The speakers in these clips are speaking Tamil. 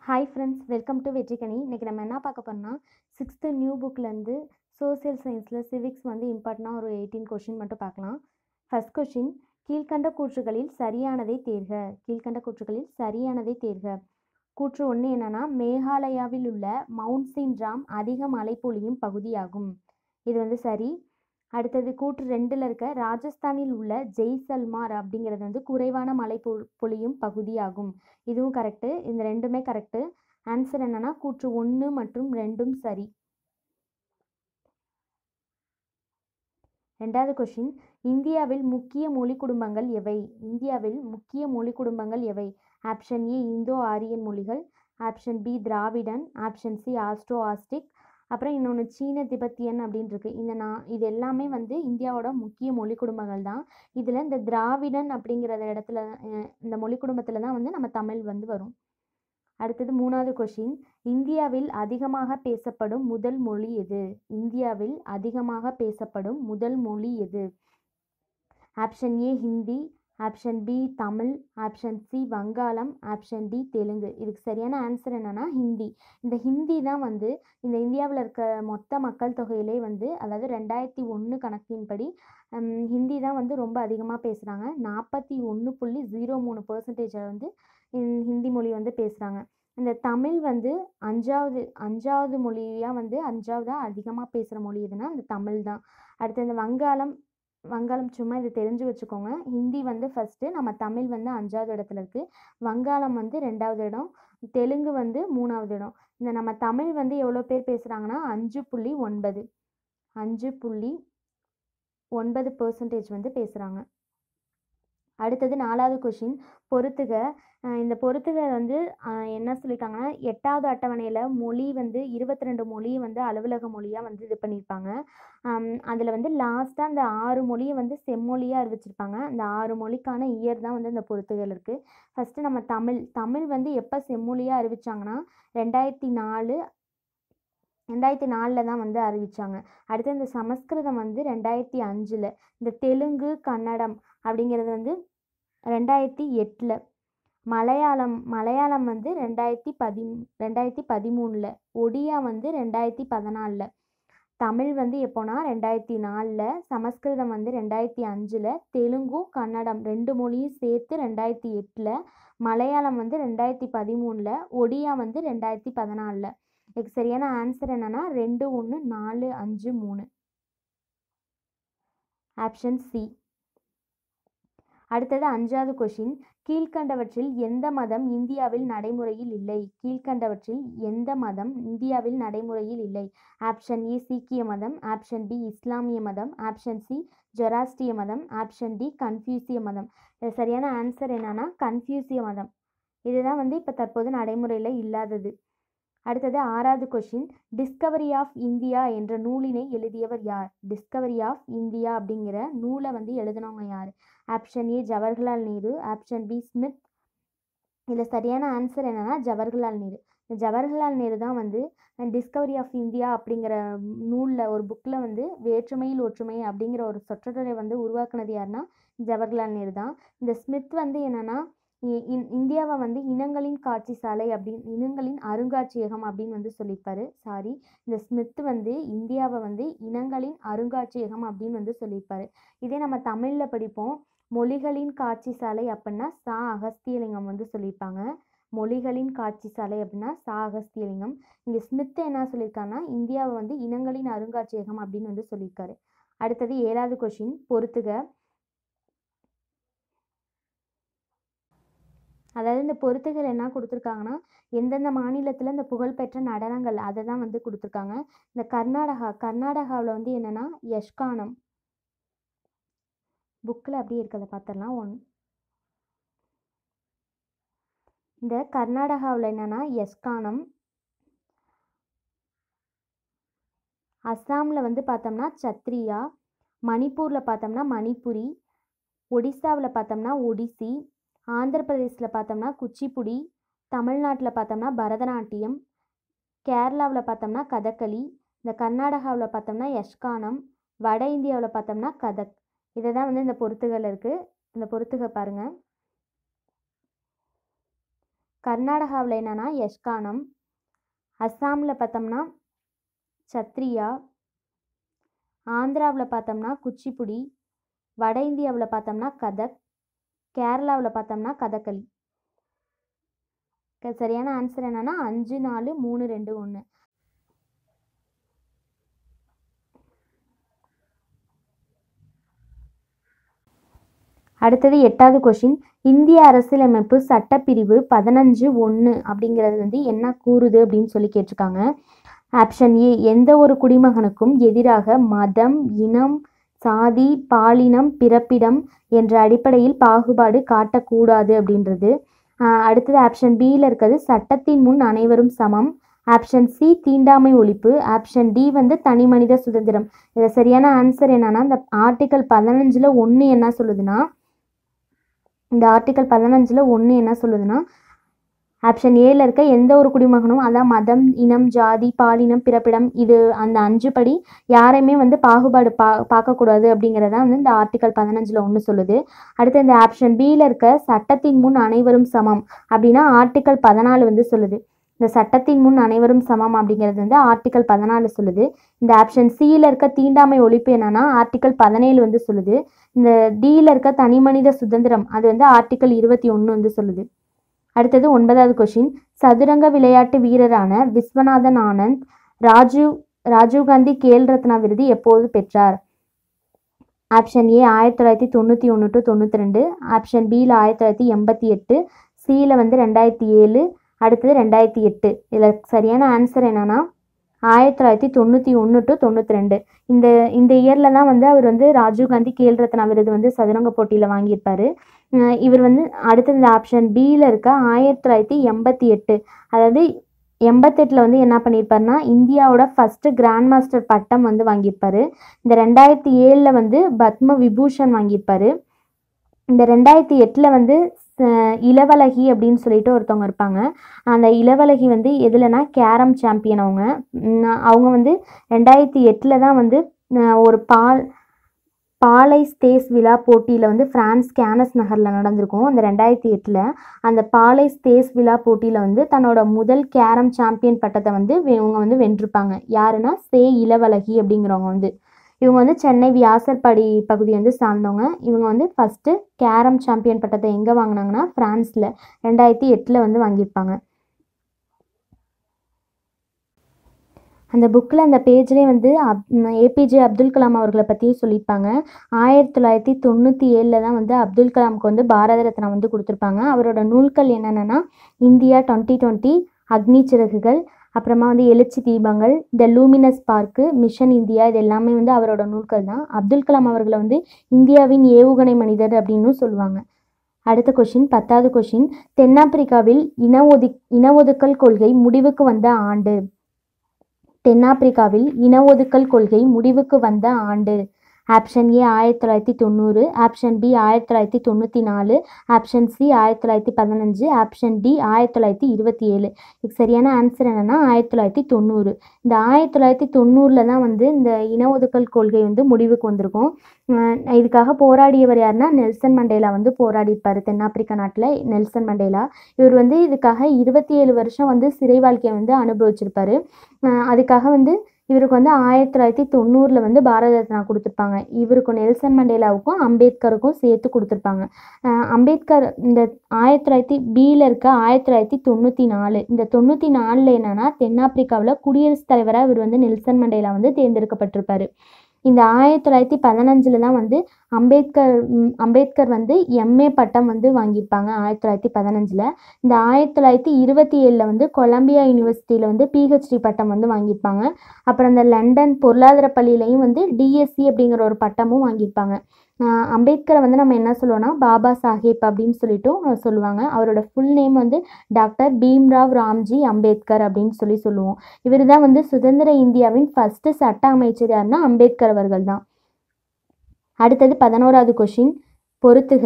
hi friends welcome to Vetrikkani இன்றைக்கி நம்ம என்ன பார்க்க போறோம்னா சிக்ஸ்த்து நியூ புக்லேருந்து சோசியல் சயின்ஸில் சிவிக்ஸ் வந்து இம்பார்ட்டனாக ஒரு எயிட்டீன் கொஷின் மட்டும் பார்க்கலாம் ஃபர்ஸ்ட் கொஷின் கீழ்கண்ட கூற்றுகளில் சரியானதை தேர்க கீழ்கண்ட கூற்றுகளில் சரியானதை தேர்க கூற்று ஒன்று என்னன்னா மேகாலயாவில் உள்ள மவுண்ட் சின்ராம் அதிக மழை பொழியும் பகுதியாகும் இது வந்து சரி அடுத்தது கூற்று ரெண்டில் இருக்க ராஜஸ்தானில் உள்ள ஜெய்சல்மார் அப்படிங்கிறது வந்து குறைவான மழை பொ பொழியும் பகுதியாகும் இதுவும் கரெக்டு இந்த ரெண்டுமே கரெக்டு ஆன்சர் என்னன்னா கூற்று ஒன்று மற்றும் ரெண்டும் சரி ரெண்டாவது கொஷின் இந்தியாவில் முக்கிய மொழி குடும்பங்கள் எவை இந்தியாவில் முக்கிய மொழி குடும்பங்கள் எவை ஆப்ஷன் ஏ இந்தோ ஆரியன் மொழிகள் option B Dravidian option C Austro Asiatic அப்புறம் இன்னொன்று சீன திபெத்தியன் அப்படின்னு இருக்கு இந்த நான் இது எல்லாமே வந்து இந்தியாவோட முக்கிய மொழி குடும்பங்கள் தான் இதில் இந்த திராவிடன் அப்படிங்கிற இடத்துல அஹ், இந்த மொழி குடும்பத்தில் தான் வந்து நம்ம தமிழ் வந்து வரும் அடுத்தது மூணாவது கொஷின் இந்தியாவில் அதிகமாக பேசப்படும் முதல் மொழி எது இந்தியாவில் அதிகமாக பேசப்படும் முதல் மொழி எது option A Hindi option B Tamil option C வங்காளம் ஆப்ஷன் டி தெலுங்கு இதுக்கு சரியான ஆன்சர் என்னன்னா ஹிந்தி இந்த ஹிந்தி தான் வந்து இந்த இந்தியாவில் இருக்க மொத்த மக்கள் தொகையிலே வந்து அதாவது ரெண்டாயிரத்தி ஒன்று கணக்கின்படி ஹம், ஹிந்தி தான் வந்து ரொம்ப அதிகமாக பேசுகிறாங்க நாற்பத்தி ஒன்று புள்ளி ஜீரோ மூணு பர்சன்டேஜ் வந்து ஹிந்- ஹிந்தி மொழி வந்து பேசுகிறாங்க இந்த தமிழ் வந்து அஞ்சாவது அஞ்சாவது மொழியாக வந்து அஞ்சாவதாக அதிகமாக பேசுகிற மொழி எதுனா இந்த தமிழ் தான் அடுத்து இந்த வங்காளம் வங்காளம் சும்மா இது தெரிஞ்சு வச்சுக்கோங்க ஹிந்தி வந்து ஃபஸ்ட்டு நம்ம தமிழ் வந்து அஞ்சாவது இடத்துல இருக்குது வங்காளம் வந்து ரெண்டாவது இடம் தெலுங்கு வந்து மூணாவது இடம் இந்த நம்ம தமிழ் வந்து எவ்வளோ பேர் பேசுகிறாங்கன்னா அஞ்சு புள்ளி ஒன்பது அஞ்சு புள்ளி ஒன்பது பர்சன்டேஜ் வந்து பேசுகிறாங்க அடுத்தது நாலாவது கொஷின் பொறுத்துக அஹ் இந்த பொறுத்துக வந்து அஹ் என்ன சொல்லியிருக்காங்கன்னா எட்டாவது அட்டவணையில் மொழி வந்து இருபத்தி ரெண்டு மொழி வந்து அலுவலக மொழியாக வந்து இது பண்ணியிருப்பாங்க அதில் வந்து லாஸ்ட்டாக அந்த ஆறு மொழியை வந்து செம்மொழியாக அறிவிச்சிருப்பாங்க அந்த ஆறு மொழிக்கான இயர் தான் வந்து இந்த பொறுத்துகள் இருக்குது ஃபஸ்ட்டு நம்ம தமிழ் தமிழ் வந்து எப்போ செம்மொழியாக அறிவிச்சாங்கன்னா ரெண்டாயிரத்தி நாலு ரெண்டாயிரத்தி நாலில் தான் வந்து அறிவிச்சாங்க அடுத்து இந்த சமஸ்கிருதம் வந்து ரெண்டாயிரத்தி அஞ்சில் இந்த தெலுங்கு கன்னடம் அப்படிங்கிறது வந்து ரெண்டாயிரத்தி எட்டில் மலையாளம் மலையாளம் வந்து ரெண்டாயிரத்தி பதி ரெண்டாயிரத்தி பதிமூணில் ஒடியா வந்து ரெண்டாயிரத்தி பதினாலில் தமிழ் வந்து எப்போனா ரெண்டாயிரத்தி நாலில் சமஸ்கிருதம் வந்து ரெண்டாயிரத்தி அஞ்சில் தெலுங்கும் கன்னடம் ரெண்டு மொழியும் சேர்த்து ரெண்டாயிரத்தி எட்டில் மலையாளம் வந்து ரெண்டாயிரத்தி பதிமூணில் ஒடியா வந்து ரெண்டாயிரத்தி பதினாலில் இதுக்கு சரியான ஆன்சர் என்னன்னா ரெண்டு ஒன்று நாலு அஞ்சு மூணு ஆப்ஷன் சி அடுத்தது அஞ்சாவது கொஷின் கீழ்க்கண்டவற்றில் எந்த மதம் இந்தியாவில் நடைமுறையில் இல்லை கீழ்க்கண்டவற்றில் எந்த மதம் இந்தியாவில் நடைமுறையில் இல்லை ஆப்ஷன் ஏ சீக்கிய மதம் ஆப்ஷன் பி இஸ்லாமிய மதம் ஆப்ஷன் சி ஜொராஸ்ட்ரிய மதம் ஆப்ஷன் டி கன்ஃபியூசிய மதம் இது சரியான ஆன்சர் என்னன்னா கன்ஃபியூசிய மதம் இதுதான் வந்து இப்போ தற்போது நடைமுறையில் இல்லாதது அடுத்தது ஆறாவது கொஷின் டிஸ்கவரி ஆஃப் இந்தியா என்ற நூலினை எழுதியவர் யார் டிஸ்கவரி ஆஃப் இந்தியா அப்படிங்கிற நூலை வந்து எழுதினவங்க யார் option A Jawaharlal Nehru option B Smith இதில் சரியான ஆன்சர் என்னன்னா ஜவஹர்லால் நேரு இந்த ஜவஹர்லால் நேரு தான் வந்து டிஸ்கவரி ஆஃப் இந்தியா அப்படிங்கிற நூலில் ஒரு புக்கில் வந்து வேற்றுமையில் ஒற்றுமை அப்படிங்கிற ஒரு சொற்றொடரை வந்து உருவாக்குனது யாருன்னா ஜவஹர்லால் நேரு தான் இந்த ஸ்மித் வந்து என்னன்னா இ- இந்- இந்தியாவை வந்து இனங்களின் காட்சி சாலை அப்படின்னு இனங்களின் அருங்காட்சியகம் அப்படின்னு வந்து சொல்லியிருப்பாரு சாரி இந்த ஸ்மித் வந்து இந்தியாவை வந்து இனங்களின் அருங்காட்சியகம் அப்படின்னு வந்து சொல்லியிருப்பாரு இதே நம்ம தமிழில் படிப்போம் மொழிகளின் காட்சி சாலை அப்படின்னா சா அகஸ்தியலிங்கம் வந்து சொல்லியிருப்பாங்க மொழிகளின் காட்சி சாலை அப்படின்னா சா அகஸ்தியலிங்கம் இங்கே ஸ்மித் என்ன சொல்லியிருக்காங்கன்னா இந்தியாவை வந்து இனங்களின் அருங்காட்சியகம் அப்படின்னு வந்து சொல்லியிருக்காரு அடுத்தது ஏழாவது கொஷின் பொறுத்துக அதாவது இந்த பொறுத்துகள் என்ன கொடுத்துருக்காங்கன்னா எந்தெந்த மாநிலத்தில் இந்த புகழ்பெற்ற நடனங்கள் அதை தான் வந்து கொடுத்துருக்காங்க இந்த கர்நாடகா கர்நாடகாவில் வந்து என்னென்னா யஷ்கானம் புக்கில் அப்படியே இருக்கிறத பார்த்துடலாம் ஒன் இந்த கர்நாடகாவில் என்னென்னா யஸ்கானம் அஸ்ஸாமில் வந்து பார்த்தோம்னா சத்ரியா மணிப்பூரில் பார்த்தோம்னா மணிப்புரி ஒடிசாவில் பார்த்தோம்னா ஒடிசி ஆந்திர பிரதேசில் பார்த்தோம்னா குச்சிப்புடி தமிழ்நாட்டில் பார்த்தோம்னா பரதநாட்டியம் கேரளாவில் பார்த்தோம்னா கதகளி இந்த கர்நாடகாவில் பார்த்தோம்னா யஷ்கானம் வட இந்தியாவில் பார்த்தோம்னா கதக் இதை தான் வந்து இந்த பொறுத்துகள் இருக்குது இந்த பொறுத்துக பாருங்கள் கர்நாடகாவில் என்னென்னா யஷ்கானம் அஸ்ஸாமில் பார்த்தோம்னா சத்ரியா ஆந்திராவில் பார்த்தோம்னா குச்சிப்புடி வட இந்தியாவில் பார்த்தோம்னா கதக் கேரளாவில் பார்த்தோம்னா கதகளி க- சரியான ஆன்சர் என்னன்னா அஞ்சு நாலு மூணு ரெண்டு ஒன்று அடுத்தது எட்டாவது கொஷின் இந்திய அரசியலமைப்பு சட்டப்பிரிவு பதினஞ்சு ஒன்று அப்படிங்கிறது வந்து என்ன கூறுது அப்படின்னு சொல்லி கேட்டிருக்காங்க ஆப்ஷன் ஏ எந்த ஒரு குடிமகனுக்கும் எதிராக மதம் இனம் சாதி பாலினம் பிறப்பிடம் என்ற அடிப்படையில் பாகுபாடு காட்டக்கூடாது அப்படின்றது ஆஹ் அடுத்தது ஆப்ஷன் பியில் இருக்கிறது சட்டத்தின் முன் அனைவரும் சமம் ஆப்ஷன் சி தீண்டாமை ஒழிப்பு ஆப்ஷன் டி வந்து தனி மனித சுதந்திரம் இதை சரியான ஆன்சர் என்னன்னா இந்த ஆர்டிக்கல் பதினஞ்சில் ஒன்று என்ன சொல்லுதுன்னா இந்த ஆர்டிக்கல் பதினஞ்சில் ஒன்று என்ன சொல்லுதுன்னா ஆப்ஷன் ஏல இருக்க எந்த ஒரு குடிமகனும் அதான் மதம் இனம் ஜாதி பாலினம் பிறப்பிடம் இது அந்த அஞ்சு படி யாரையுமே வந்து பாகுபாடு பா பார்க்கக்கூடாது அப்படிங்கிறத வந்து இந்த ஆர்டிக்கல் பதினஞ்சில் ஒன்று சொல்லுது அடுத்து இந்த ஆப்ஷன் பியில் இருக்க சட்டத்தின் முன் அனைவரும் சமம் அப்படின்னா ஆர்டிக்கல் பதினாலு வந்து சொல்லுது இந்த சட்டத்தின் முன் அனைவரும் சமம் அப்படிங்கிறது வந்து ஆர்டிக்கல் பதினாலு சொல்லுது இந்த ஆப்ஷன் சியில் இருக்க தீண்டாமை ஒழிப்பு என்னன்னா ஆர்டிக்கல் பதினேழு வந்து சொல்லுது இந்த டியில் இருக்க தனிமனித சுதந்திரம் அது வந்து ஆர்டிக்கல் இருபத்தி ஒன்று வந்து சொல்லுது அடுத்தது ஒன்பதாவது கொஷின் சதுரங்க விளையாட்டு வீரரான விஸ்வநாதன் ஆனந்த் ராஜீவ் ராஜீவ்காந்தி கேல் ரத்னா விருது எப்போது பெற்றார் ஆப்ஷன் ஏ ஆயிரத்தி தொள்ளாயிரத்தி தொண்ணூற்றி ஒன்று டு தொண்ணூற்றி ரெண்டு ஆப்ஷன் பியில் ஆயிரத்தி தொள்ளாயிரத்தி எண்பத்தி எட்டு சியில் வந்து ரெண்டாயிரத்தி ஏழு அடுத்தது ரெண்டாயிரத்தி எட்டு இதில் சரியான ஆன்சர் என்னன்னா ஆயிரத்தி தொள்ளாயிரத்தி தொண்ணூற்றி ஒன்று டு தொண்ணூற்றி ரெண்டு இந்த இந்த இயரில் தான் வந்து அவர் வந்து ராஜீவ்காந்தி கேல் ரத்னா விருது வந்து சதுரங்க போட்டியில் வாங்கியிருப்பாரு அஹ் இவர் வந்து அடுத்தது இந்த ஆப்ஷன் பியில் இருக்க ஆயிரத்தி தொள்ளாயிரத்தி எண்பத்தி எட்டு அதாவது எண்பத்தெட்டில் வந்து என்ன பண்ணியிருப்பாருன்னா இந்தியாவோட ஃபஸ்ட்டு கிராண்ட் மாஸ்டர் பட்டம் வந்து வாங்கியிருப்பாரு இந்த ரெண்டாயிரத்தி ஏழில் வந்து பத்ம விபூஷன் வாங்கியிருப்பாரு இந்த ரெண்டாயிரத்தி எட்டில் வந்து அஹ், இளவழகி அப்படின்னு சொல்லிட்டு ஒருத்தவங்க இருப்பாங்க அந்த இளவழகி வந்து எதுலனா கேரம் சாம்பியன் அவங்க உம், அவங்க வந்து ரெண்டாயிரத்தி எட்டில் தான் வந்து அஹ், ஒரு பால் பாலை ஸ்தேஸ் விழா போட்டியில் வந்து பிரான்ஸ் கேனஸ் நகரில் நடந்திருக்கும் அந்த ரெண்டாயிரத்தி எட்டில் அந்த பாலை ஸ்தேஸ் விழா போட்டியில் வந்து தன்னோட முதல் கேரம் சாம்பியன் பட்டத்தை வந்து வே- இவங்க வந்து வென்றிருப்பாங்க யாருன்னா சே இளவழகி அப்படிங்கிறவங்க வந்து இவங்க வந்து சென்னை வியாசர்பாடி பகுதி வந்து சார்ந்தவங்க இவங்க வந்து ஃபஸ்ட்டு கேரம் சாம்பியன் பட்டத்தை எங்கே வாங்கினாங்கன்னா ஃப்ரான்ஸில் ரெண்டாயிரத்தி எட்டில் வந்து வாங்கியிருப்பாங்க அந்த புக்கில் அந்த பேஜ்லேயே வந்து அப் ஏபிஜே அப்துல் கலாம் அவர்களை பற்றியும் சொல்லியிருப்பாங்க ஆயிரத்தி தொள்ளாயிரத்தி தொண்ணூற்றி ஏழில் தான் வந்து அப்துல் கலாமுக்கு வந்து பாரத ரத்னா வந்து கொடுத்துருப்பாங்க அவரோட நூல்கள் என்னென்னா இந்தியா டுவெண்ட்டி டுவெண்ட்டி அக்னி சிறகுகள் அப்புறமா வந்து Ezhuchi Deepangal the luminous sparks mission India இது எல்லாமே வந்து அவரோட நூல்கள் தான் அப்துல் கலாம் அவர்களை வந்து இந்தியாவின் ஏவுகணை மனிதர் அப்படின்னு சொல்லுவாங்க அடுத்த கொஷின் பத்தாவது கொஷின் தென்னாப்பிரிக்காவில் இன ஒதி இன ஒதுக்கல் கொள்கை முடிவுக்கு வந்த ஆண்டு தென்னாப்பிரிக்காவில் இன ஒதுக்கல் கொள்கை முடிவுக்கு வந்த ஆண்டு ஆப்ஷன் ஏ ஆயிரத்தி தொள்ளாயிரத்தி தொண்ணூறு ஆப்ஷன் பி ஆயிரத்தி தொள்ளாயிரத்தி தொண்ணூற்றி நாலு ஆப்ஷன் சி ஆயிரத்தி தொள்ளாயிரத்தி பதினஞ்சு ஆப்ஷன் டி ஆயிரத்தி தொள்ளாயிரத்தி இருபத்தி ஏழு இதுக்கு சரியான ஆன்சர் என்னென்னா ஆயிரத்தி தொள்ளாயிரத்தி தொண்ணூறு இந்த ஆயிரத்தி தொள்ளாயிரத்தி தொண்ணூறில் தான் வந்து இந்த இன ஒதுக்கல் கொள்கை வந்து முடிவுக்கு வந்திருக்கும் அஹ் இதுக்காக போராடியவர் யாருன்னா நெல்சன் மண்டேலா வந்து போராடியிருப்பார் தென்னாப்பிரிக்கா நாட்டில் நெல்சன் மண்டேலா இவர் வந்து இதுக்காக இருபத்தி ஏழு வருஷம் வந்து சிறை வாழ்க்கையை வந்து அனுபவிச்சிருப்பாரு அஹ் அதுக்காக வந்து இவருக்கு வந்து ஆயிரத்தி தொள்ளாயிரத்தி தொண்ணூறில் வந்து பாரத ரத்னா கொடுத்துருப்பாங்க இவருக்கும் நெல்சன் மண்டேலாவுக்கும் அம்பேத்கருக்கும் சேர்த்து கொடுத்துருப்பாங்க அஹ் அம்பேத்கர் இந்த ஆயிரத்தி தொள்ளாயிரத்தி பியில் இருக்க ஆயிரத்தி தொள்ளாயிரத்தி தொண்ணூற்றி நாலு இந்த தொண்ணூற்றி நாலில் என்னென்னா தென்னாப்பிரிக்காவில் குடியரசுத் தலைவராக இவர் வந்து நெல்சன் மண்டேலா வந்து தேர்ந்தெடுக்கப்பட்டிருப்பாரு இந்த ஆயிரத்தி தொள்ளாயிரத்தி பதினஞ்சில் தான் வந்து அம்பேத்கர் ம், அம்பேத்கர் வந்து எம்ஏ பட்டம் வந்து வாங்கியிருப்பாங்க ஆயிரத்தி தொள்ளாயிரத்தி பதினஞ்சில் இந்த ஆயிரத்தி தொள்ளாயிரத்தி இருபத்தி ஏழில் வந்து கொலம்பியா யூனிவர்சிட்டியில் வந்து பிஹெச்டி பட்டம் வந்து வாங்கியிருப்பாங்க அப்புறம் இந்த லண்டன் பொருளாதார பள்ளியிலையும் வந்து டிஎஸ்சி அப்படிங்கிற ஒரு பட்டமும் வாங்கியிருப்பாங்க ஆஹ் அம்பேத்கரை வந்து நம்ம என்ன சொல்லுவோம்னா பாபா சாஹேப் அப்படின்னு சொல்லிட்டும் சொல்லுவாங்க அவரோட ஃபுல் நேம் வந்து டாக்டர் பீம்ராவ் ராம்ஜி அம்பேத்கர் அப்படின்னு சொல்லி சொல்லுவோம் இவர் தான் வந்து சுதந்திர இந்தியாவின் ஃபஸ்ட்டு சட்ட அமைச்சர் யாருன்னா அம்பேத்கர் அவர்கள் தான் அடுத்தது பதினோராவது கொஷின் பொறுத்துக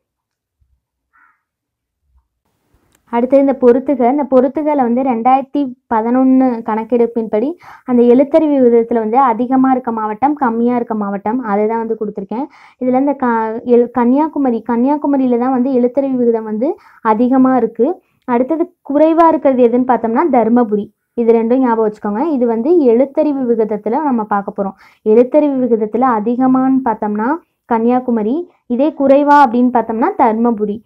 அடுத்தது இந்த பொறுத்துக இந்த பொறுத்துகளை வந்து ரெண்டாயிரத்தி பதினொன்று கணக்கெடுப்பின்படி அந்த எழுத்தறிவு விகிதத்தில் வந்து அதிகமாக இருக்க மாவட்டம் கம்மியாக இருக்க மாவட்டம் அதை தான் வந்து கொடுத்துருக்கேன் இதில் இந்த க எல் கன்னியாகுமரி கன்னியாகுமரியில் தான் வந்து எழுத்தறிவு விகிதம் வந்து அதிகமாக இருக்குது அடுத்தது குறைவாக இருக்கிறது எதுன்னு பார்த்தோம்னா தர்மபுரி இது ரெண்டும் ஞாபகம் வச்சுக்கோங்க இது வந்து எழுத்தறிவு விகிதத்தில் நம்ம பார்க்க போகிறோம் எழுத்தறிவு விகிதத்தில் அதிகமான்னு பார்த்தோம்னா கன்னியாகுமரி இதே குறைவா அப்படின்னு பார்த்தோம்னா தர்மபுரி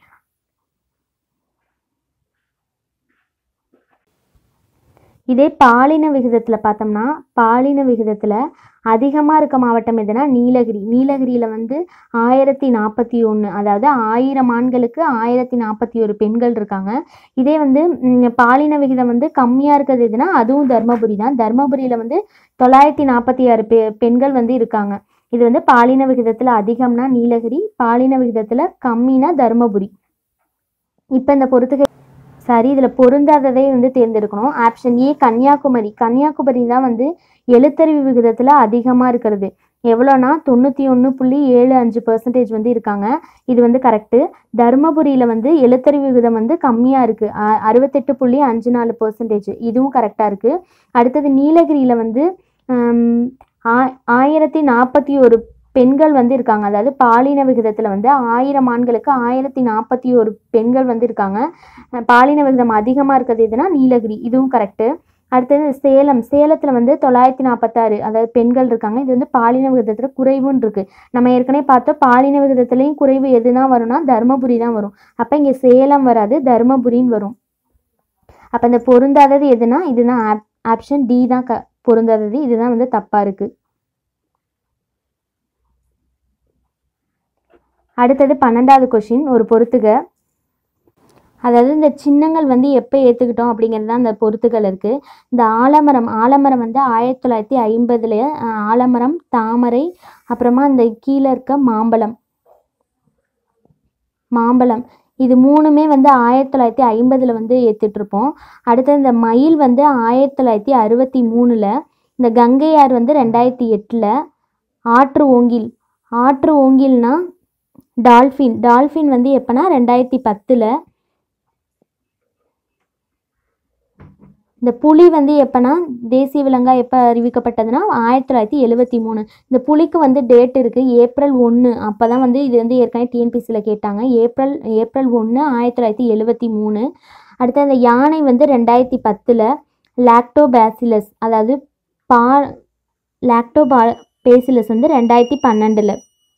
இதே பாலின விகிதத்தில் பார்த்தோம்னா பாலின விகிதத்தில் அதிகமாக இருக்க மாவட்டம் எதுனா நீலகிரி நீலகிரியில் வந்து ஆயிரத்தி நாற்பத்தி ஒன்று அதாவது ஆயிரம் ஆண்களுக்கு ஆயிரத்தி நாற்பத்தி ஒரு பெண்கள் இருக்காங்க இதே வந்து ம், பாலின விகிதம் வந்து கம்மியாக இருக்கிறது எதுனா அதுவும் தர்மபுரி தான் தர்மபுரியில் வந்து தொள்ளாயிரத்தி நாற்பத்தி ஆறு பெ பெண்கள் வந்து இருக்காங்க இது வந்து பாலின விகிதத்தில் அதிகம்னா நீலகிரி பாலின விகிதத்தில் கம்மினா தர்மபுரி இப்போ இந்த பொறுத்துகை சரி இதில் பொருந்தாததை வந்து தேர்ந்தெடுக்கணும் ஆப்ஷன் ஏ கன்னியாகுமரி கன்னியாகுமரி தான் வந்து எழுத்தறிவு விகிதத்தில் அதிகமாக இருக்கிறது எவ்வளோனா தொண்ணூற்றி ஒன்று புள்ளி ஏழு அஞ்சு பர்சன்டேஜ் வந்து இருக்காங்க இது வந்து கரெக்டு தருமபுரியில் வந்து எழுத்தறிவு விகிதம் வந்து கம்மியாக இருக்குது அறுபத்தெட்டு புள்ளி அஞ்சு நாலு பர்சன்டேஜ் இதுவும் கரெக்டாக இருக்குது அடுத்தது நீலகிரியில் வந்து ஹம், ஆ- ஆயிரத்தி நாற்பத்தி ஒரு பெண்கள் வந்து இருக்காங்க அதாவது பாலின விகிதத்தில் வந்து ஆயிரம் ஆண்களுக்கு ஆயிரத்தி நாற்பத்தி ஒரு பெண்கள் வந்து இருக்காங்க அஹ் பாலின விகிதம் அதிகமாக இருக்கிறது எதுனா நீலகிரி இதுவும் கரெக்டு அடுத்தது சேலம் சேலத்தில் வந்து தொள்ளாயிரத்தி நாற்பத்தாறு அதாவது பெண்கள் இருக்காங்க இது வந்து பாலின விகிதத்தில் குறைவுன்னு இருக்கு நம்ம ஏற்கனவே பார்த்தோம் பாலின விகிதத்துலேயும் குறைவு எதுனா வரும்னா தருமபுரி தான் வரும் அப்போ இங்கே சேலம் வராது தருமபுரின்னு வரும் அப்போ இந்த பொருந்தாதது எதுனா இதுதான் ஆப் ஆப்ஷன் டி தான் க பொருந்தாதது இதுதான் வந்து தப்பாக இருக்குது அடுத்தது பன்னெண்டாவது கொஷின் ஒரு பொறுத்துக அதாவது இந்த சின்னங்கள் வந்து எப்போ ஏற்றுக்கிட்டோம் அப்படிங்கிறது தான் இந்த பொறுத்துகள் இருக்குது இந்த ஆலமரம் ஆலமரம் வந்து ஆயிரத்தி தொள்ளாயிரத்தி ஐம்பதுல ஆலமரம் தாமரை அப்புறமா இந்த கீழே இருக்க மாம்பழம் மாம்பழம் இது மூணுமே வந்து ஆயிரத்தி தொள்ளாயிரத்தி ஐம்பதில் வந்து ஏற்றுட்ருப்போம் அடுத்தது இந்த மயில் வந்து ஆயிரத்தி தொள்ளாயிரத்தி அறுபத்தி மூணில் இந்த கங்கையார் வந்து ரெண்டாயிரத்தி எட்டில் ஆற்று ஓங்கில் ஆற்று ஓங்கில்னா டால்ஃபின் டால்ஃபின் வந்து எப்போனா ரெண்டாயிரத்தி பத்தில் இந்த புலி வந்து எப்போனா தேசிய விலங்கா எப்போ அறிவிக்கப்பட்டதுன்னா ஆயிரத்தி தொள்ளாயிரத்தி எழுவத்தி மூணு இந்த புலிக்கு வந்து டேட் இருக்குது ஏப்ரல் ஒன்று அப்போ தான் வந்து இது வந்து ஏற்கனவே டிஎன்பிசியில் கேட்டாங்க ஏப்ரல் ஏப்ரல் ஒன்று ஆயிரத்தி தொள்ளாயிரத்தி எழுவத்தி மூணு அடுத்து அந்த யானை வந்து ரெண்டாயிரத்தி பத்தில் லாக்டோபேசிலஸ் அதாவது பா லாக்டோபா பேசிலஸ் வந்து ரெண்டாயிரத்தி பன்னெண்டில்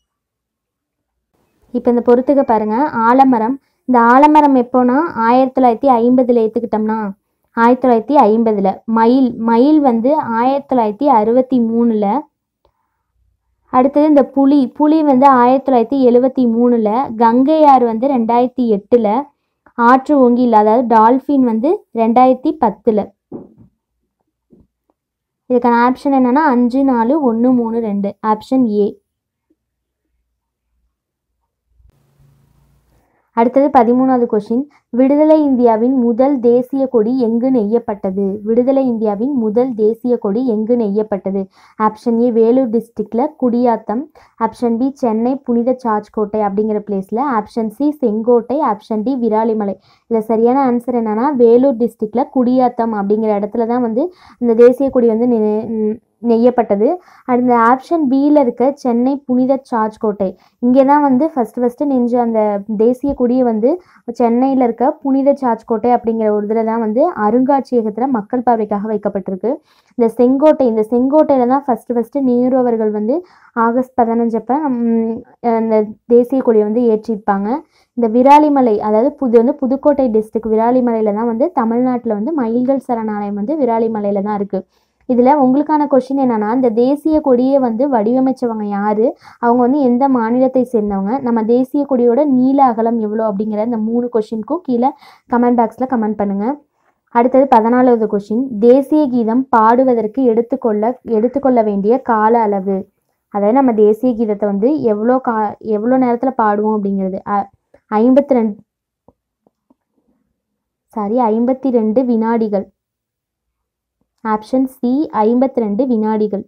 இப்போ இந்த பொறுத்துக்க பாருங்க ஆலமரம் இந்த ஆலமரம் எப்போனா ஆயிரத்தி தொள்ளாயிரத்தி ஐம்பதில் ஏற்றுக்கிட்டோம்னா ஆயிரத்தி தொள்ளாயிரத்தி ஐம்பதில் மயில் மயில் வந்து ஆயிரத்தி தொள்ளாயிரத்தி அறுபத்தி மூணில் அடுத்தது இந்த புலி புலி வந்து ஆயிரத்தி தொள்ளாயிரத்தி எழுவத்தி மூணில் கங்கையார் வந்து ரெண்டாயிரத்தி எட்டில் ஆற்று ஓங்கில் அதாவது டால்ஃபின் வந்து ரெண்டாயிரத்தி பத்தில் இதுக்கான ஆப்ஷன் என்னன்னா அஞ்சு நாலு ஒன்று மூணு ரெண்டு ஆப்ஷன் ஏ அடுத்தது பதிமூணாவது கொஷின் விடுதலை இந்தியாவின் முதல் தேசிய கொடி எங்கு நெய்யப்பட்டது விடுதலை இந்தியாவின் முதல் தேசிய கொடி எங்கு நெய்யப்பட்டது ஆப்ஷன் ஏ வேலூர் டிஸ்ட்ரிக்டில் குடியாத்தம் ஆப்ஷன் பி சென்னை புனித சார்ஜ் கோட்டை அப்படிங்கிற பிளேஸில் option C Sengottai option D Viralimalai இதில் சரியான ஆன்சர் என்னன்னா வேலூர் டிஸ்ட்ரிக்டில் குடியாத்தம் அப்படிங்கிற இடத்துல தான் வந்து இந்த தேசிய கொடி வந்து நெ- நெ- நெய்யப்பட்டது அந்த ஆப்ஷன் பியில் இருக்க சென்னை புனித சார்ஜ் கோட்டை இங்கே தான் வந்து ஃபஸ்ட்டு ஃபஸ்ட்டு நெஞ்சு அந்த தேசிய கொடியை வந்து சென்னையில் இருக்க புனித சார்ஜ் கோட்டை அப்படிங்கிற ஒரு இதில் தான் வந்து அருங்காட்சியகத்தில் மக்கள் பார்வைக்காக வைக்கப்பட்டிருக்கு இந்த செங்கோட்டை இந்த செங்கோட்டையில் தான் ஃபஸ்ட்டு ஃபஸ்ட்டு நேரு அவர்கள் வந்து ஆகஸ்ட் பதினஞ்சப்ப ம், அந்த தேசிய கொடியை வந்து ஏற்றிருப்பாங்க இந்த விராலிமலை அதாவது புது வந்து புதுக்கோட்டை டிஸ்ட்ரிக்ட் விராலிமலையில் தான் வந்து தமிழ்நாட்டில் வந்து மயில்கள் சரணாலயம் வந்து விராலிமலையில் தான் இருக்குது இதில் உங்களுக்கான கொஷின் என்னன்னா இந்த தேசிய கொடியை வந்து வடிவமைச்சவங்க யாரு அவங்க வந்து எந்த மாநிலத்தை சேர்ந்தவங்க நம்ம தேசிய கொடியோட நீள அகலம் எவ்வளோ அப்படிங்கிற இந்த மூணு கொஷினுக்கும் கீழே கமெண்ட் பாக்ஸில் கமெண்ட் பண்ணுங்க அடுத்தது பதினாலாவது கொஷின் தேசிய கீதம் பாடுவதற்கு எடுத்துக்கொள்ள எடுத்துக்கொள்ள வேண்டிய கால அளவு அதாவது நம்ம தேசிய கீதத்தை வந்து எவ்வளோ கா எவ்வளோ நேரத்தில் பாடுவோம் அப்படிங்கிறது ஐம்பத்தி ரெண்டு சாரி ஐம்பத்தி ரெண்டு வினாடிகள் ஆப்ஷன் சி ஐம்பத்தி ரெண்டு வினாடிகள்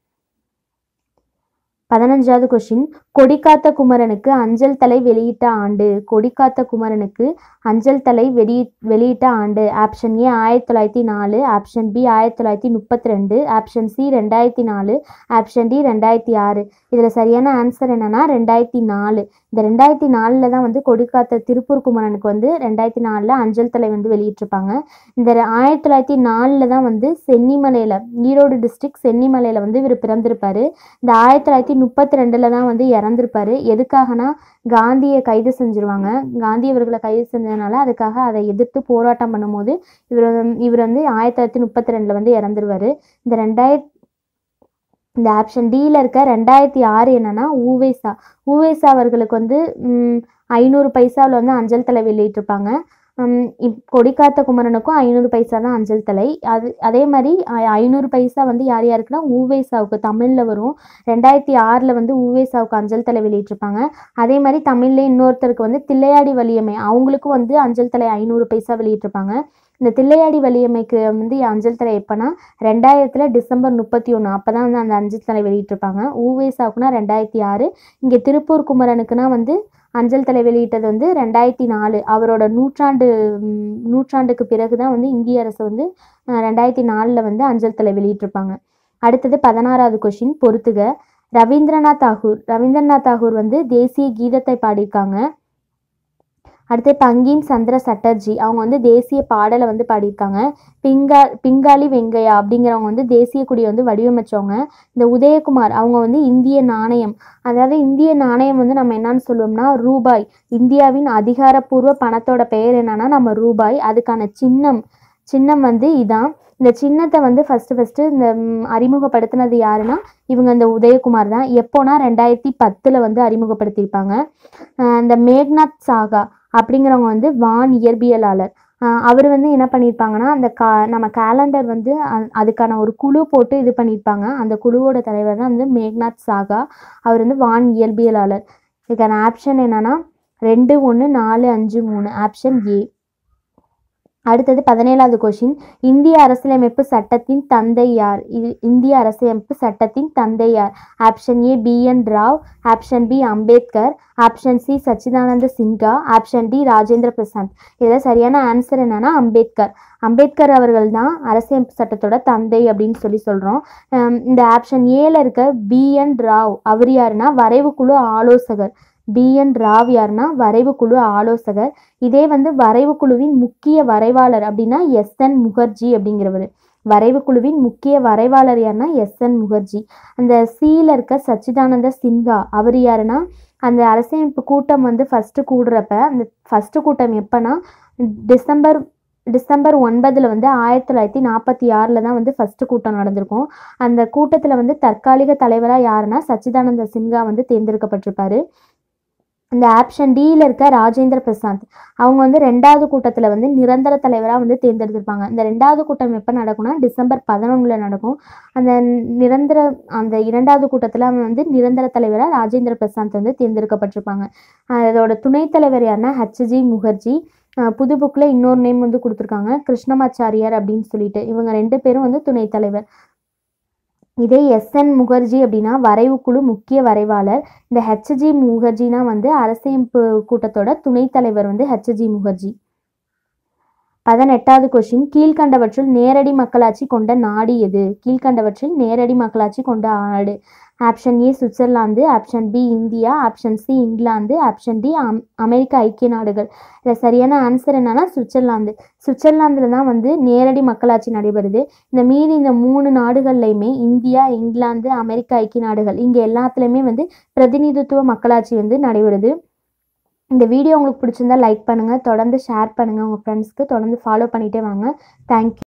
பதினஞ்சாவது கொஷின் கொடிக்காத்த குமரனுக்கு அஞ்சல் தலை வெளியிட்ட ஆண்டு கொடிக்காத்த குமரனுக்கு அஞ்சல் தலை வெளி வெளியிட்ட ஆண்டு ஆப்ஷன் ஏ ஆயிரத்தி தொள்ளாயிரத்தி நாலு ஆப்ஷன் பி ஆயிரத்தி தொள்ளாயிரத்தி முப்பத்தி ரெண்டு ஆப்ஷன் சி ரெண்டாயிரத்தி நாலு ஆப்ஷன் டி ரெண்டாயிரத்தி ஆறு இதில் சரியான ஆன்சர் என்னன்னா ரெண்டாயிரத்தி நாலு இந்த ரெண்டாயிரத்தி நாலில் தான் வந்து கொடிக்காத்த திருப்பூர் குமரனுக்கு வந்து ரெண்டாயிரத்தி நாலில் அஞ்சல் தலை வந்து வெளியிட்டிருப்பாங்க இந்த ரெ- ஆயிரத்தி தொள்ளாயிரத்தி நாலில் தான் வந்து சென்னிமலையில் ஈரோடு டிஸ்ட்ரிக்ட் சென்னிமலையில் வந்து இவர் பிறந்திருப்பாரு இந்த ஆயிரத்தி தொள்ளாயிரத்தி முப்பத்தி ரெண்டில் தான் வந்து இறந்திருப்பாரு எதுக்காகனா காந்தியை கைது செஞ்சிருவாங்க காந்தி அவர்களை கைது செஞ்சதுனால அதுக்காக அதை எதிர்த்து போராட்டம் பண்ணும்போது இவர் வந்து- இவர் வந்து ஆயிரத்தி தொள்ளாயிரத்தி முப்பத்தி ரெண்டில் வந்து இறந்துருவாரு இந்த ரெண்டாயிரத்தி இந்த ஆப்ஷன் டியில் இருக்க ரெண்டாயிரத்தி ஆறு என்னன்னா ஊவேசா ஊவேசா அவர்களுக்கு வந்து ம், ஐநூறு பைசாவில் வந்து அஞ்சல் தலை வெளியிட்டிருப்பாங்க ம், இப் கொடிக்காத்த குமரனுக்கும் ஐநூறு பைசா தான் அஞ்சல் தலை அது அதே மாதிரி ஐ- ஐநூறு பைசா வந்து யார் யாருக்குன்னா ஊவேசாவுக்கு தமிழில் வரும் ரெண்டாயிரத்தி ஆறில் வந்து ஊவேசாவுக்கு அஞ்சல் தலை வெளியிட்டிருப்பாங்க அதே மாதிரி தமிழ்ல இன்னொருத்தருக்கு வந்து தில்லையாடி வலியம்மை அவங்களுக்கும் வந்து அஞ்சல் தலை ஐநூறு பைசா வெளியிட்டிருப்பாங்க இந்த தில்லையாடி வலியம்மைக்கு வந்து அஞ்சல் தலை எப்போனா ரெண்டாயிரத்தில் டிசம்பர் முப்பத்தி ஒன்று அப்போ தான் வந்து அந்த அஞ்சல் தலை வெளியிட்டிருப்பாங்க ஊவேசாவுக்குனா ரெண்டாயிரத்தி ஆறு இங்கே திருப்பூர் குமரனுக்குனா வந்து அஞ்சல் தலை வெளியிட்டது வந்து ரெண்டாயிரத்தி நாலு அவரோட நூற்றாண்டு ம், நூற்றாண்டுக்கு பிறகு தான் வந்து இந்திய அரசு வந்து அஹ், ரெண்டாயிரத்தி நாலில் வந்து அஞ்சல் தலை வெளியிட்டிருப்பாங்க அடுத்தது பதினாறாவது கொஷின் பொறுத்துக ரவீந்திரநாத் தாகூர் ரவீந்திரநாத் தாகூர் வந்து தேசிய கீதத்தை பாடியிருக்காங்க அடுத்து பங்கிம் சந்திர சட்டர்ஜி அவங்க வந்து தேசிய பாடலை வந்து பாடியிருக்காங்க பிங்கா பிங்காலி வெங்கையா அப்படிங்கிறவங்க வந்து தேசிய கொடியை வந்து வடிவமைச்சவங்க இந்த உதயகுமார் அவங்க வந்து இந்திய நாணயம் அதாவது இந்திய நாணயம் வந்து நம்ம என்னன்னு சொல்லுவோம்னா ரூபாய் இந்தியாவின் அதிகாரப்பூர்வ பணத்தோட பெயர் என்னன்னா நம்ம ரூபாய் அதுக்கான சின்னம் சின்னம் வந்து இதான் இந்த சின்னத்தை வந்து ஃபஸ்ட்டு ஃபஸ்ட்டு இந்த ம், அறிமுகப்படுத்தினது யாருன்னா இவங்க இந்த உதயகுமார் தான் எப்போனா ரெண்டாயிரத்தி பத்தில் வந்து அறிமுகப்படுத்தியிருப்பாங்க அஹ் இந்த மேக்நாத் சாகா அப்படிங்கிறவங்க வந்து வான் இயற்பியலாளர் அஹ் அவர் வந்து என்ன பண்ணியிருப்பாங்கன்னா அந்த கா நம்ம கேலண்டர் வந்து அ- அதுக்கான ஒரு குழு போட்டு இது பண்ணியிருப்பாங்க அந்த குழுவோட தலைவர் தான் வந்து மேக்நாத் சாகா அவர் வந்து வான் இயற்பியலாளர் இதுக்கான ஆப்ஷன் என்னன்னா ரெண்டு ஒன்று நாலு அஞ்சு மூணு ஆப்ஷன் ஏ அடுத்தது பதினேழாவது கொஷின் இந்திய அரசியலமைப்பு சட்டத்தின் தந்தை யார் இது இந்திய அரசியலமைப்பு சட்டத்தின் தந்தை யார் option A B N Rao option B Ambedkar option C Sachchidananda Sinha option D Rajendra Prasad இதில் சரியான ஆன்சர் என்னன்னா அம்பேத்கர் அம்பேத்கர் அவர்கள் தான் அரசியலமைப்பு சட்டத்தோட தந்தை அப்படின்னு சொல்லி சொல்கிறோம் இந்த ஆப்ஷன் ஏல இருக்க பி என் ராவ் அவர் யாருன்னா வரைவு குழு ஆலோசகர் பி என் ராவ் யாருன்னா வரைவு குழு ஆலோசகர் இதே வந்து வரைவு குழுவின் முக்கிய வரைவாளர் அப்படின்னா எஸ் என் முகர்ஜி அப்படிங்கிறவர் வரைவு குழுவின் முக்கிய வரைவாளர் யாருன்னா எஸ் என் முகர்ஜி அந்த சியில் இருக்க சச்சிதானந்த சின்ஹா அவர் யாருன்னா அந்த அரசியமைப்பு கூட்டம் வந்து ஃபஸ்ட்டு கூடுறப்ப அந்த ஃபஸ்ட்டு கூட்டம் எப்போனா டிசம்பர் டிசம்பர் ஒன்பதில் வந்து ஆயிரத்தி தொள்ளாயிரத்தி நாற்பத்தி ஆறில் தான் வந்து ஃபஸ்ட்டு கூட்டம் நடந்திருக்கும் அந்த கூட்டத்தில் வந்து தற்காலிக தலைவராக யாருன்னா சச்சிதானந்த சின்ஹா வந்து தேர்ந்தெடுக்கப்பட்டிருப்பாரு இந்த ஆப்ஷன் டியில் இருக்க ராஜேந்திர பிரசாத் அவங்க வந்து ரெண்டாவது கூட்டத்தில் வந்து நிரந்தர தலைவராக வந்து தேர்ந்தெடுத்திருப்பாங்க இந்த ரெண்டாவது கூட்டம் எப்போ நடக்கும்னா டிசம்பர் பதினொன்றில் நடக்கும் அந்த நிரந்தர அந்த இரண்டாவது கூட்டத்தில் அவன் வந்து நிரந்தர தலைவராக ராஜேந்திர பிரசாத் வந்து தேர்ந்தெடுக்கப்பட்டிருப்பாங்க அதோட துணைத் தலைவர் யாருன்னா ஹச்ஜி முகர்ஜி அஹ் புது புக்கில் இன்னொரு நேம் வந்து கொடுத்துருக்காங்க கிருஷ்ணமாச்சாரியார் அப்படின்னு சொல்லிட்டு இவங்க ரெண்டு பேரும் வந்து துணைத் தலைவர் இதே எஸ்என் முகர்ஜி அப்படின்னா வரைவு குழு முக்கிய வரைவாளர் இந்த ஹெச்ஜி முகர்ஜினா வந்து அரசியமைப்பு கூட்டத்தோட துணைத் தலைவர் வந்து ஹெச்ஜி முகர்ஜி பதினெட்டாவது கொஷின் கீழ்கண்டவற்றுள் நேரடி மக்களாட்சி கொண்ட நாடு எது கீழ்கண்டவற்றில் நேரடி மக்களாட்சி கொண்ட நாடு option A Switzerland option B India option C England option D அம் அமெரிக்க ஐக்கிய நாடுகள் இதில் சரியான ஆன்சர் என்னன்னா சுவிட்சர்லாந்து சுவிட்சர்லாந்தில் தான் வந்து நேரடி மக்களாட்சி நடைபெறுது இந்த மீதி இந்த மூணு நாடுகள்லையுமே இந்தியா இங்கிலாந்து அமெரிக்க ஐக்கிய நாடுகள் இங்கே எல்லாத்துலேயுமே வந்து பிரதிநிதித்துவ மக்களாட்சி வந்து நடைபெறுது இந்த வீடியோ உங்களுக்கு பிடிச்சிருந்தா லைக் பண்ணுங்கள் தொடர்ந்து ஷேர் பண்ணுங்கள் உங்கள் ஃப்ரெண்ட்ஸ்க்கு தொடர்ந்து ஃபாலோ பண்ணிகிட்டே வாங்க தேங்க்யூ